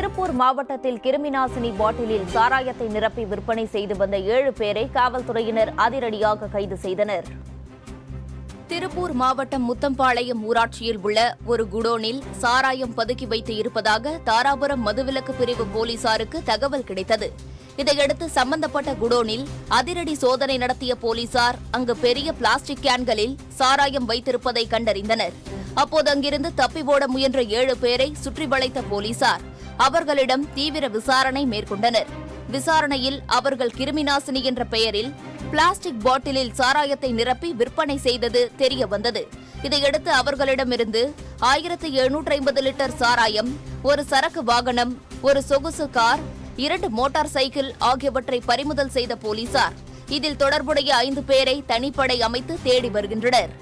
திருப்பூர் மாவட்டத்தில் கிருமிநாசினி பாட்டிலில் சாராயத்தை நிரப்பி விற்பனை செய்து வந்த ஏழு பேரை காவல்துறையினர் அதிரடியாக கைது செய்தனர் திருப்பூர் மாவட்டம் முத்தம்பாளையம் ஊராட்சியில் உள்ள ஒரு குடோனில் சாராயம் பதுக்கி வைத்து இருப்பதாக தாராபுரம் மதுவிலக்கு பிரிவு போலீசாருக்கு தகவல் கிடைத்தது இதையடுத்து சம்பந்தப்பட்ட குடோனில் அதிரடி சோதனை நடத்திய போலீசார் அங்கு பெரிய பிளாஸ்டிக் கேன்களில் சாராயம் வைத்திருப்பதை கண்டறிந்தனர் அப்போது அங்கிருந்து தப்பி ஓட முயன்ற ஏழு பேரை சுற்றி வளைத்த போலீசார் அவர்களிடம் தீவிர விசாரணை மேற்கொண்டனர் விசாரணையில் அவர்கள் கிருமிநாசினி என்ற பெயரில் பிளாஸ்டிக் பாட்டிலில் சாராயத்தை நிரப்பி விற்பனை செய்தது தெரிய வந்தது இதையடுத்து அவர்களிடமிருந்து ஆயிரத்து எழுநூற்று ஐம்பது லிட்டர் சாராயம் ஒரு சரக்கு வாகனம் ஒரு சொகுசு கார் இரண்டு மோட்டார் சைக்கிள் ஆகியவற்றை பறிமுதல் செய்த போலீசார் இதில் தொடர்புடைய ஐந்து பேரை தனிப்படை அமைத்து தேடி வருகின்றனர்